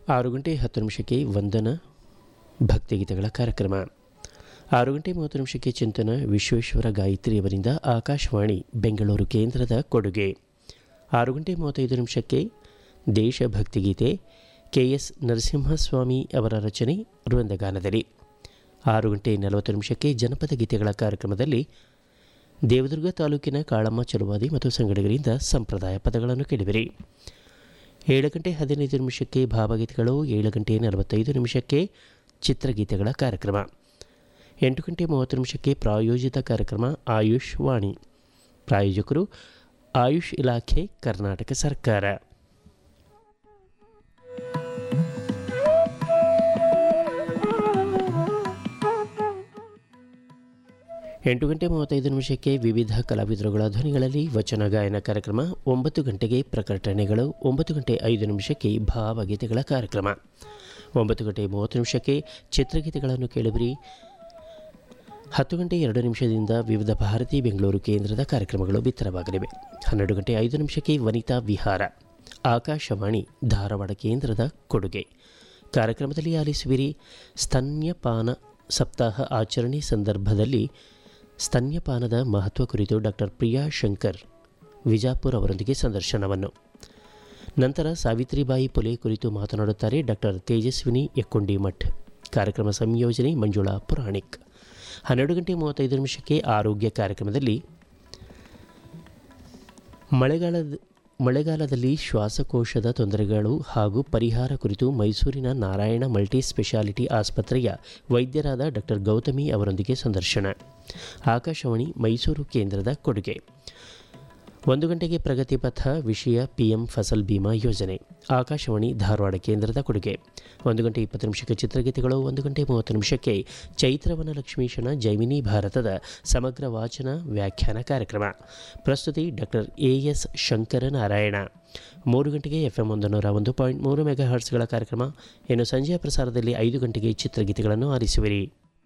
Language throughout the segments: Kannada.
ಆರು ಗಂಟೆ ಹತ್ತು ನಿಮಿಷಕ್ಕೆ ವಂದನ ಭಕ್ತಿಗೀತೆಗಳ ಕಾರ್ಯಕ್ರಮ ಆರು ಗಂಟೆ ಮೂವತ್ತು ನಿಮಿಷಕ್ಕೆ ಚಿಂತನ ವಿಶ್ವೇಶ್ವರ ಗಾಯತ್ರಿಯವರಿಂದ ಆಕಾಶವಾಣಿ ಬೆಂಗಳೂರು ಕೇಂದ್ರದ ಕೊಡುಗೆ ಆರು ಗಂಟೆ ಮೂವತ್ತೈದು ನಿಮಿಷಕ್ಕೆ ದೇಶಭಕ್ತಿಗೀತೆ ಕೆ ಎಸ್ ನರಸಿಂಹಸ್ವಾಮಿ ಅವರ ರಚನೆ ವೃಂದಗಾನದಲ್ಲಿ ಆರು ಗಂಟೆ ನಲವತ್ತು ನಿಮಿಷಕ್ಕೆ ಜನಪದ ಗೀತೆಗಳ ಕಾರ್ಯಕ್ರಮದಲ್ಲಿ ದೇವದುರ್ಗ ತಾಲೂಕಿನ ಕಾಳಮ್ಮ ಚಲುವಾದಿ ಮತ್ತು ಸಂಗಡಿಗರಿಂದ ಸಂಪ್ರದಾಯ ಪದಗಳನ್ನು ಕೇಳಿದಿರಿ ಏಳು ಗಂಟೆ ಹದಿನೈದು ನಿಮಿಷಕ್ಕೆ ಭಾವಗೀತೆಗಳು ಏಳು ಗಂಟೆ ನಲವತ್ತೈದು ನಿಮಿಷಕ್ಕೆ ಚಿತ್ರಗೀತೆಗಳ ಕಾರ್ಯಕ್ರಮ ಎಂಟು ಗಂಟೆ ಮೂವತ್ತು ನಿಮಿಷಕ್ಕೆ ಪ್ರಾಯೋಜಿತ ಕಾರ್ಯಕ್ರಮ ಆಯುಷ್ ವಾಣಿ ಪ್ರಾಯೋಜಕರು ಆಯುಷ್ ಇಲಾಖೆ ಕರ್ನಾಟಕ ಸರ್ಕಾರ ಎಂಟು ಗಂಟೆ ಮೂವತ್ತೈದು ನಿಮಿಷಕ್ಕೆ ವಿವಿಧ ಕಲಾವಿದರುಗಳ ಧ್ವನಿಗಳಲ್ಲಿ ವಚನ ಗಾಯನ ಕಾರ್ಯಕ್ರಮ ಒಂಬತ್ತು ಗಂಟೆಗೆ ಪ್ರಕಟಣೆಗಳು ಒಂಬತ್ತು ಗಂಟೆ ಐದು ನಿಮಿಷಕ್ಕೆ ಭಾವಗೀತೆಗಳ ಕಾರ್ಯಕ್ರಮ ಒಂಬತ್ತು ಗಂಟೆ ಮೂವತ್ತು ನಿಮಿಷಕ್ಕೆ ಚಿತ್ರಗೀತೆಗಳನ್ನು ಕೇಳಿಬಿರಿ ಹತ್ತು ಗಂಟೆ ಎರಡು ನಿಮಿಷದಿಂದ ವಿವಿಧ ಭಾರತಿ ಬೆಂಗಳೂರು ಕೇಂದ್ರದ ಕಾರ್ಯಕ್ರಮಗಳು ಬಿತ್ತರವಾಗಲಿವೆ ಹನ್ನೆರಡು ಗಂಟೆ ಐದು ನಿಮಿಷಕ್ಕೆ ವನಿತಾ ವಿಹಾರ ಆಕಾಶವಾಣಿ ಧಾರವಾಡ ಕೇಂದ್ರದ ಕೊಡುಗೆ ಕಾರ್ಯಕ್ರಮದಲ್ಲಿ ಆಲಿಸುವಿರಿ ಸ್ತನ್ಯಪಾನ ಸಪ್ತಾಹ ಆಚರಣೆ ಸಂದರ್ಭದಲ್ಲಿ ಸ್ತನ್ಯಪಾನದ ಮಹತ್ವ ಕುರಿತು ಡಾಕ್ಟರ್ ಪ್ರಿಯಾ ಶಂಕರ್ ವಿಜಾಪುರ್ ಅವರೊಂದಿಗೆ ಸಂದರ್ಶನವನ್ನು ನಂತರ ಸಾವಿತ್ರಿಬಾಯಿ ಪುಲೆ ಕುರಿತು ಮಾತನಾಡುತ್ತಾರೆ ಡಾಕ್ಟರ್ ತೇಜಸ್ವಿನಿ ಯಕ್ಕೊಂಡಿ ಮಠ್ ಕಾರ್ಯಕ್ರಮ ಸಂಯೋಜನೆ ಮಂಜುಳಾ ಪುರಾಣಿಕ್ ಹನ್ನೆರಡು ಗಂಟೆ ಮೂವತ್ತೈದು ನಿಮಿಷಕ್ಕೆ ಆರೋಗ್ಯ ಕಾರ್ಯಕ್ರಮದಲ್ಲಿ ಮಳೆಗಾಲದ ಮಳೆಗಾಲದಲ್ಲಿ ಶ್ವಾಸಕೋಶದ ತೊಂದರೆಗಳು ಹಾಗೂ ಪರಿಹಾರ ಕುರಿತು ಮೈಸೂರಿನ ನಾರಾಯಣ ಮಲ್ಟಿ ಸ್ಪೆಷಾಲಿಟಿ ಆಸ್ಪತ್ರೆಯ ವೈದ್ಯರಾದ ಡಾಕ್ಟರ್ ಗೌತಮಿ ಅವರೊಂದಿಗೆ ಸಂದರ್ಶನ ಆಕಾಶವಾಣಿ ಮೈಸೂರು ಕೇಂದ್ರದ ಕೊಡುಗೆ ಒಂದು ಗಂಟೆಗೆ ಪ್ರಗತಿ ಪಥ ವಿಷಯ ಪಿಎಂ ಫಸಲ್ ಬಿಮಾ ಯೋಜನೆ ಆಕಾಶವಾಣಿ ಧಾರವಾಡ ಕೇಂದ್ರದ ಕೊಡುಗೆ ಒಂದು ಗಂಟೆ ಇಪ್ಪತ್ತು ನಿಮಿಷಕ್ಕೆ ಚಿತ್ರಗೀತೆಗಳು ಒಂದು ಗಂಟೆ ಮೂವತ್ತು ನಿಮಿಷಕ್ಕೆ ಚೈತ್ರವನ ಲಕ್ಷ್ಮೀಶನ ಜೈಮಿನಿ ಭಾರತದ ಸಮಗ್ರ ವಾಚನ ವ್ಯಾಖ್ಯಾನ ಕಾರ್ಯಕ್ರಮ ಪ್ರಸ್ತುತಿ ಡಾಕ್ಟರ್ ಎ ಎಸ್ ಶಂಕರನಾರಾಯಣ ಮೂರು ಗಂಟೆಗೆ ಎಫ್ ಎಂ ಒಂದು ನೂರ ಒಂದು ಪಾಯಿಂಟ್ ಮೂರು ಮೆಗಾ ಹರ್ಟ್ಸ್ಗಳ ಕಾರ್ಯಕ್ರಮ ಇನ್ನು ಸಂಜೆಯ ಪ್ರಸಾರದಲ್ಲಿ ಐದು ಗಂಟೆಗೆ ಚಿತ್ರಗೀತೆಗಳನ್ನು ಆಲಿಸುವಿರಿ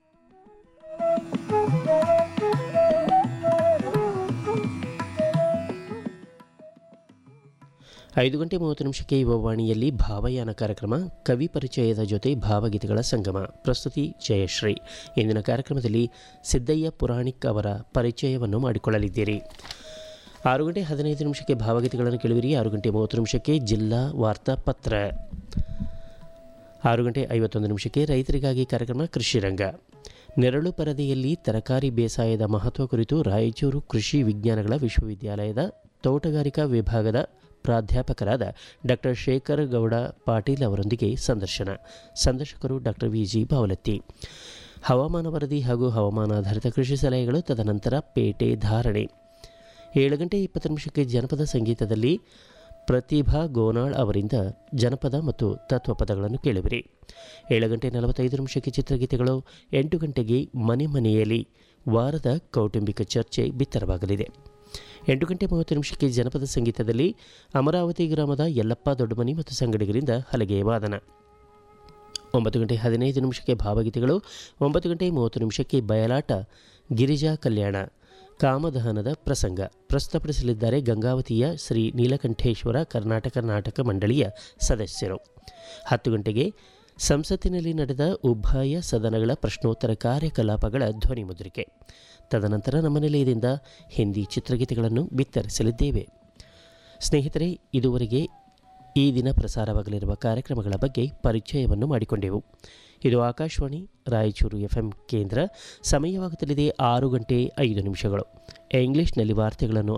ಐದು ಗಂಟೆ ಮೂವತ್ತು ನಿಮಿಷಕ್ಕೆ ಯುವವಾಣಿಯಲ್ಲಿ ಭಾವಯಾನ ಕಾರ್ಯಕ್ರಮ ಕವಿ ಪರಿಚಯದ ಜೊತೆ ಭಾವಗೀತೆಗಳ ಸಂಗಮ ಪ್ರಸ್ತುತಿ ಜಯಶ್ರೀ ಇಂದಿನ ಕಾರ್ಯಕ್ರಮದಲ್ಲಿ ಸಿದ್ದಯ್ಯ ಪುರಾಣಿಕ್ ಅವರ ಪರಿಚಯವನ್ನು ಮಾಡಿಕೊಳ್ಳಲಿದ್ದೀರಿ ಆರು ಗಂಟೆ ಹದಿನೈದು ನಿಮಿಷಕ್ಕೆ ಭಾವಗೀತೆಗಳನ್ನು ಕೇಳುವಿರಿ ಆರು ಗಂಟೆ ಮೂವತ್ತು ನಿಮಿಷಕ್ಕೆ ಜಿಲ್ಲಾ ವಾರ್ತಾ ಪತ್ರ ಆರು ಗಂಟೆ ಐವತ್ತೊಂದು ನಿಮಿಷಕ್ಕೆ ರೈತರಿಗಾಗಿ ಕಾರ್ಯಕ್ರಮ ಕೃಷಿ ರಂಗ ನೆರಳು ಪರದೆಯಲ್ಲಿ ತರಕಾರಿ ಬೇಸಾಯದ ಮಹತ್ವ ಕುರಿತು ರಾಯಚೂರು ಕೃಷಿ ವಿಜ್ಞಾನಗಳ ವಿಶ್ವವಿದ್ಯಾಲಯದ ತೋಟಗಾರಿಕಾ ವಿಭಾಗದ ಪ್ರಾಧ್ಯಾಪಕರಾದ ಡಾಕ್ಟರ್ ಶೇಖರ್ ಗೌಡ ಪಾಟೀಲ್ ಅವರೊಂದಿಗೆ ಸಂದರ್ಶನ ಸಂದರ್ಶಕರು ಡಾಕ್ಟರ್ ವಿ ಜಿ ಬಾವಲತ್ತಿ ಹವಾಮಾನ ವರದಿ ಹಾಗೂ ಹವಾಮಾನಾಧಾರಿತ ಕೃಷಿ ಸಲಹೆಗಳು ತದನಂತರ ಪೇಟೆ ಧಾರಣೆ ಏಳು ಗಂಟೆ ಇಪ್ಪತ್ತು ನಿಮಿಷಕ್ಕೆ ಜನಪದ ಸಂಗೀತದಲ್ಲಿ ಪ್ರತಿಭಾ ಗೋನಾಳ್ ಅವರಿಂದ ಜನಪದ ಮತ್ತು ತತ್ವಪದಗಳನ್ನು ಕೇಳುವಿರಿ ಏಳು ಗಂಟೆ ನಲವತ್ತೈದು ನಿಮಿಷಕ್ಕೆ ಚಿತ್ರಗೀತೆಗಳು ಎಂಟು ಗಂಟೆಗೆ ಮನೆ ಮನೆಯಲ್ಲಿ ವಾರದ ಕೌಟುಂಬಿಕ ಚರ್ಚೆ ಬಿತ್ತರವಾಗಲಿದೆ ಎಂಟು ಗಂಟೆ ಮೂವತ್ತು ನಿಮಿಷಕ್ಕೆ ಜನಪದ ಸಂಗೀತದಲ್ಲಿ ಅಮರಾವತಿ ಗ್ರಾಮದ ಯಲ್ಲಪ್ಪ ದೊಡ್ಡಮನಿ ಮತ್ತು ಸಂಗಡಿಗರಿಂದ ಹಲಗೆ ವಾದನ ಒಂಬತ್ತು ಗಂಟೆ ಹದಿನೈದು ನಿಮಿಷಕ್ಕೆ ಭಾವಗೀತೆಗಳು ಒಂಬತ್ತು ಗಂಟೆ ಮೂವತ್ತು ನಿಮಿಷಕ್ಕೆ ಬಯಲಾಟ ಗಿರಿಜಾ ಕಲ್ಯಾಣ ಕಾಮದಹನದ ಪ್ರಸಂಗ ಪ್ರಸ್ತುತಪಡಿಸಲಿದ್ದಾರೆ ಗಂಗಾವತಿಯ ಶ್ರೀ ನೀಲಕಂಠೇಶ್ವರ ಕರ್ನಾಟಕ ನಾಟಕ ಮಂಡಳಿಯ ಸದಸ್ಯರು ಹತ್ತು ಗಂಟೆಗೆ ಸಂಸತ್ತಿನಲ್ಲಿ ನಡೆದ ಉಭಯ ಸದನಗಳ ಪ್ರಶ್ನೋತ್ತರ ಕಾರ್ಯಕಲಾಪಗಳ ಧ್ವನಿ ಮುದ್ರಿಕೆ ತದನಂತರ ನಮ್ಮ ನಿಲಯದಿಂದ ಹಿಂದಿ ಚಿತ್ರಗೀತೆಗಳನ್ನು ಬಿತ್ತರಿಸಲಿದ್ದೇವೆ ಸ್ನೇಹಿತರೆ ಇದುವರೆಗೆ ಈ ದಿನ ಪ್ರಸಾರವಾಗಲಿರುವ ಕಾರ್ಯಕ್ರಮಗಳ ಬಗ್ಗೆ ಪರಿಚಯವನ್ನು ಮಾಡಿಕೊಂಡೆವು ಇದು ಆಕಾಶವಾಣಿ ರಾಯಚೂರು ಎಫ್ ಎಂ ಕೇಂದ್ರ ಸಮಯವಾಗುತ್ತಲಿದೆ ಆರು ಗಂಟೆ ಐದು ನಿಮಿಷಗಳು ಇಂಗ್ಲಿಷ್ನಲ್ಲಿ ವಾರ್ತೆಗಳನ್ನು